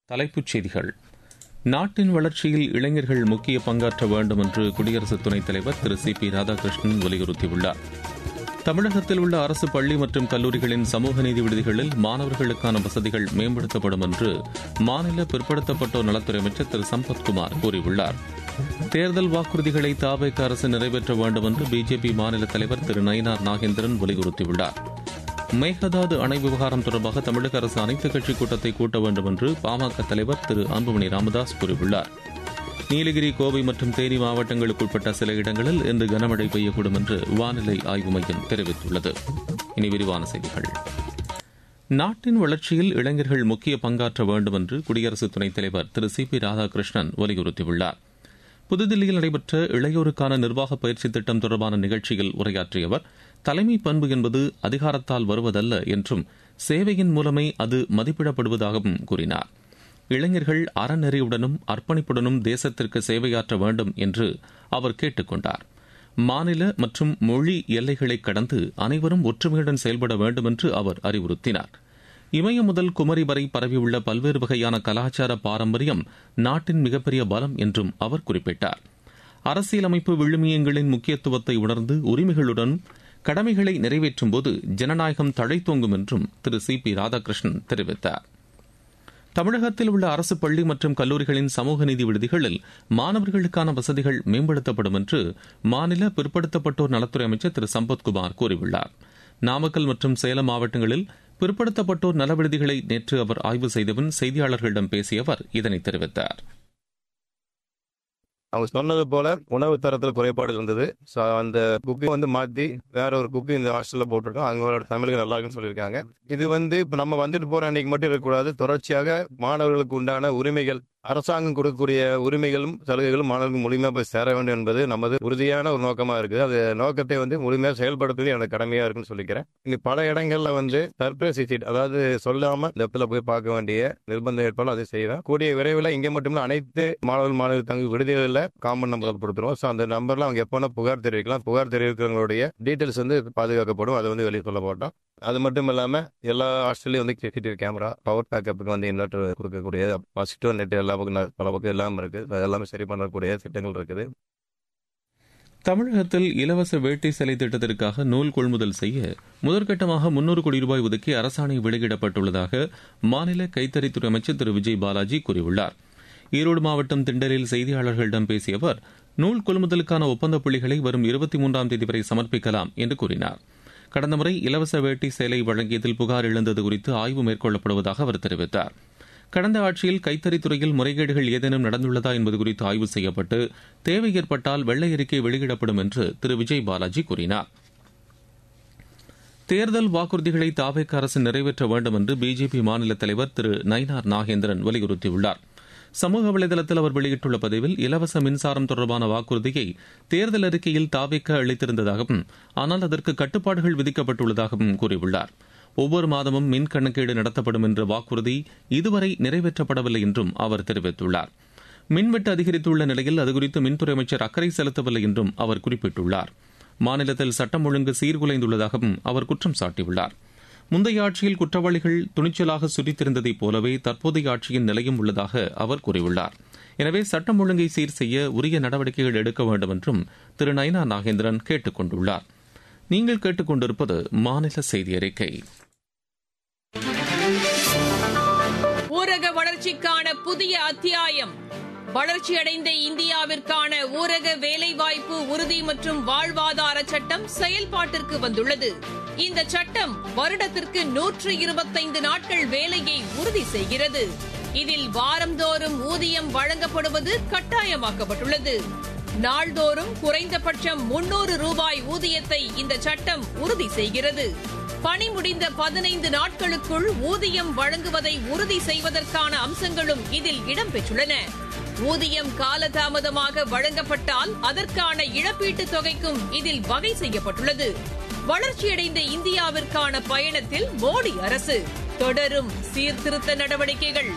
தலைப்புச் செய்திகள் நாட்டின் வளர்ச்சியில் இளைஞர்கள் முக்கிய பங்காற்ற வேண்டும் என்று குடியரசு துணைத் தலைவர் திரு சி பி ராதாகிருஷ்ணன் வலியுறுத்தியுள்ளார் தமிழகத்தில் உள்ள அரசு பள்ளி மற்றும் கல்லூரிகளின் சமூக நீதி விடுதிகளில் மாணவர்களுக்கான வசதிகள் மேம்படுத்தப்படும் என்று மாநில பிற்படுத்தப்பட்டோர் நலத்துறை அமைச்சர் திரு சம்பத்குமார் கூறியுள்ளார் தேர்தல் வாக்குறுதிகளை தாவேக அரசு நிறைவேற்ற வேண்டும் என்று பிஜேபி மாநில தலைவர் திரு நயினார் நாகேந்திரன் வலியுறுத்தியுள்ளார் மேகதாது அணை விவகாரம் தொடர்பாக தமிழக அரசு அனைத்துக் கட்சி கூட்டத்தை கூட்ட வேண்டும் என்று பாமக தலைவர் திரு அன்புமணி ராமதாஸ் கூறியுள்ளார் நீலகிரி கோவை மற்றும் தேனி மாவட்டங்களுக்குட்பட்ட சில இடங்களில் இன்று கனமழை பெய்யக்கூடும் என்று வானிலை ஆய்வு மையம் தெரிவித்துள்ளது இனி விரிவான செய்திகள் நாட்டின் வளர்ச்சியில் இளைஞர்கள் முக்கிய பங்காற்ற வேண்டும் என்று குடியரசு துணைத் தலைவர் திரு சி பி ராதாகிருஷ்ணன் வலியுறுத்தியுள்ளார் புதுதில்லியில் நடைபெற்ற இளையோருக்கான நிர்வாக பயிற்சி திட்டம் தொடர்பான நிகழ்ச்சியில் உரையாற்றிய அவர் தலைமை பண்பு என்பது அதிகாரத்தால் வருவதல்ல என்றும் சேவையின் மூலமே அது மதிப்பிடப்படுவதாகவும் கூறினார் இளைஞர்கள் அறநெறியுடனும் அர்ப்பணிப்புடனும் தேசத்திற்கு சேவையாற்ற வேண்டும் என்று அவர் கேட்டுக் கொண்டார் மாநில மற்றும் மொழி எல்லைகளை கடந்து அனைவரும் ஒற்றுமையுடன் செயல்பட வேண்டும் என்று அவர் அறிவுறுத்தினார் இமயம் முதல் குமரி வரை பரவியுள்ள பல்வேறு வகையான கலாச்சார பாரம்பரியம் நாட்டின் மிகப்பெரிய பலம் என்றும் அவர் குறிப்பிட்டார் அரசியலமைப்பு விழுமியங்களின் முக்கியத்துவத்தை உணர்ந்து உரிமைகளுடன் கடமைகளை நிறைவேற்றும் போது ஜனநாயகம் தழைத்தோங்கும் என்றும் திரு சி பி ராதாகிருஷ்ணன் தெரிவித்தார் தமிழகத்தில் உள்ள அரசு பள்ளி மற்றும் கல்லூரிகளின் சமூக நீதி விடுதிகளில் மாணவர்களுக்கான வசதிகள் மேம்படுத்தப்படும் என்று மாநில பிற்படுத்தப்பட்டோர் நலத்துறை அமைச்சர் திரு சம்பத்குமார் கூறியுள்ளார் நாமக்கல் மற்றும் சேலம் மாவட்டங்களில் பிற்படுத்தப்பட்டோர் நல விடுதிகளை நேற்று அவர் ஆய்வு செய்தபின் செய்தியாளர்களிடம் பேசிய அவர் இதனை தெரிவித்தார் அவங்க சொன்னது போல உணவு தரத்தில் குறைபாடு இருந்தது ஸோ அந்த குக்கை வந்து மாற்றி வேற ஒரு குக்கு இந்த ஹாஸ்டலில் போட்டிருக்கோம் அவங்களோட தமிழுக்கு நல்லா இருக்குன்னு சொல்லியிருக்காங்க இது வந்து இப்போ நம்ம வந்துட்டு போற அன்னைக்கு மட்டும் இருக்கக்கூடாது தொடர்ச்சியாக மாணவர்களுக்கு உண்டான உரிமைகள் அரசாங்கம் கொடுக்கக்கூடிய உரிமைகளும் சலுகைகளும் மாணவர்களுக்கு முழுமையாக போய் சேர வேண்டும் என்பது நமது உறுதியான ஒரு நோக்கமா இருக்குது அது நோக்கத்தை வந்து முழுமையாக செயல்படுத்துவது எனக்கு கடமையா இருக்குன்னு சொல்லிக்கிறேன் இங்க பல இடங்கள்ல வந்து சர்ப்ரைஸ் விசிட் அதாவது சொல்லாம இந்த இடத்துல போய் பார்க்க வேண்டிய நிர்பந்தம் ஏற்பாடு அதை செய்வேன் கூடிய விரைவில் இங்கே மட்டுமில்ல அனைத்து மாணவர்கள் மாணவர்கள் தங்க விடுதிகளில் காமன் நம்பர் கொடுத்துருவோம் ஸோ அந்த நம்பர்ல அவங்க எப்போனா புகார் தெரிவிக்கலாம் புகார் தெரிவிக்கிறவங்களுடைய டீட்டெயில்ஸ் வந்து பாதுகாக்கப்படும் அதை வந்து வெளியே சொல்ல மாட்டோம் அது மட்டும் இல்லாம எல்லா ஹாஸ்டல்லையும் வந்து சிசிடிவி கேமரா பவர் பேக்கப்புக்கு வந்து இன்வெர்டர் கொடுக்கக்கூடிய மஸ்கிட்டோ நெட் எல்லா பக்கம் பல பக்கம் எல்லாம் இருக்கு அது எல்லாமே சரி பண்ணக்கூடிய திட்டங்கள் இருக்குது தமிழகத்தில் இலவச வேட்டி சிலை திட்டத்திற்காக நூல் கொள்முதல் செய்ய முதற்கட்டமாக முன்னூறு கோடி ரூபாய் ஒதுக்கி அரசாணை வெளியிடப்பட்டுள்ளதாக மாநில கைத்தறித்துறை அமைச்சர் திரு விஜய் பாலாஜி கூறியுள்ளார் ஈரோடு மாவட்டம் திண்டலில் செய்தியாளர்களிடம் பேசிய அவர் நூல் கொள்முதலுக்கான ஒப்பந்த புள்ளிகளை வரும் இருபத்தி மூன்றாம் தேதி வரை சமர்ப்பிக்கலாம் என்று கூறினார் கடந்த முறை இலவச வேட்டி சேலை வழங்கியதில் புகார் எழுந்தது குறித்து ஆய்வு மேற்கொள்ளப்படுவதாக அவர் தெரிவித்தார் கடந்த ஆட்சியில் கைத்தறித்துறையில் முறைகேடுகள் ஏதேனும் நடந்துள்ளதா என்பது குறித்து ஆய்வு செய்யப்பட்டு தேவை ஏற்பட்டால் வெள்ளை அறிக்கை வெளியிடப்படும் என்று திரு விஜய் பாலாஜி கூறினார் தேர்தல் வாக்குறுதிகளை தாவேக்க அரசு நிறைவேற்ற வேண்டும் என்று பிஜேபி மாநில தலைவர் திரு நயினார் நாகேந்திரன் வலியுறுத்தியுள்ளார் சமூக வலைதளத்தில் அவர் வெளியிட்டுள்ள பதிவில் இலவச மின்சாரம் தொடர்பான வாக்குறுதியை தேர்தல் அறிக்கையில் தாவேக்க அளித்திருந்ததாகவும் ஆனால் அதற்கு கட்டுப்பாடுகள் விதிக்கப்பட்டுள்ளதாகவும் கூறியுள்ளார் ஒவ்வொரு மாதமும் மின் கணக்கீடு நடத்தப்படும் என்ற வாக்குறுதி இதுவரை நிறைவேற்றப்படவில்லை என்றும் அவர் தெரிவித்துள்ளார் மின்வெட்டு அதிகரித்துள்ள நிலையில் அதுகுறித்து மின்துறை அமைச்சர் அக்கறை செலுத்தவில்லை என்றும் அவர் குறிப்பிட்டுள்ளார் மாநிலத்தில் சட்டம் ஒழுங்கு சீர்குலைந்துள்ளதாகவும் அவர் குற்றம் சாட்டியுள்ளார் முந்தைய ஆட்சியில் குற்றவாளிகள் துணிச்சலாக சுரித்திருந்ததைப் போலவே தற்போதைய ஆட்சியின் நிலையும் உள்ளதாக அவர் கூறியுள்ளார் எனவே சட்டம் ஒழுங்கை சீர் செய்ய உரிய நடவடிக்கைகள் எடுக்க வேண்டும் என்றும் திரு நயனா நாகேந்திரன் கேட்டுக் கொண்டுள்ளார் நீங்கள் கேட்டுக்கொண்டிருப்பது மாநில செய்தி அறிக்கை ஊரக வளர்ச்சிக்கான புதிய அத்தியாயம் வளர்ச்சியடைந்த இந்தியாவிற்கான ஊரக வேலைவாய்ப்பு உறுதி மற்றும் வாழ்வாதார சட்டம் செயல்பாட்டிற்கு வந்துள்ளது இந்த சட்டம் வருடத்திற்கு நூற்று இருபத்தைந்து நாட்கள் வேலையை உறுதி செய்கிறது இதில் வாரந்தோறும் ஊதியம் வழங்கப்படுவது கட்டாயமாக்கப்பட்டுள்ளது நாள்தோறும் குறைந்தபட்சம் முன்னூறு ரூபாய் ஊதியத்தை இந்த சட்டம் உறுதி செய்கிறது பணி முடிந்த பதினைந்து நாட்களுக்குள் ஊதியம் வழங்குவதை உறுதி செய்வதற்கான அம்சங்களும் இதில் இடம்பெற்றுள்ளன ஊதியம் காலதாமதமாக வழங்கப்பட்டால் அதற்கான இழப்பீட்டுத் தொகைக்கும் இதில் வகை செய்யப்பட்டுள்ளது வளர்ச்சியடைந்த இந்தியாவிற்கான பயணத்தில் மோடி அரசு தொடரும் சீர்திருத்த நடவடிக்கைகள்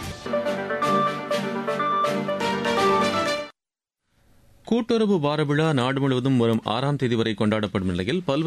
கூட்டுறவு வார விழா நாடு முழுவதும் வரும் ஆறாம் தேதி வரை கொண்டாடப்படும் நிலையில் பல்வேறு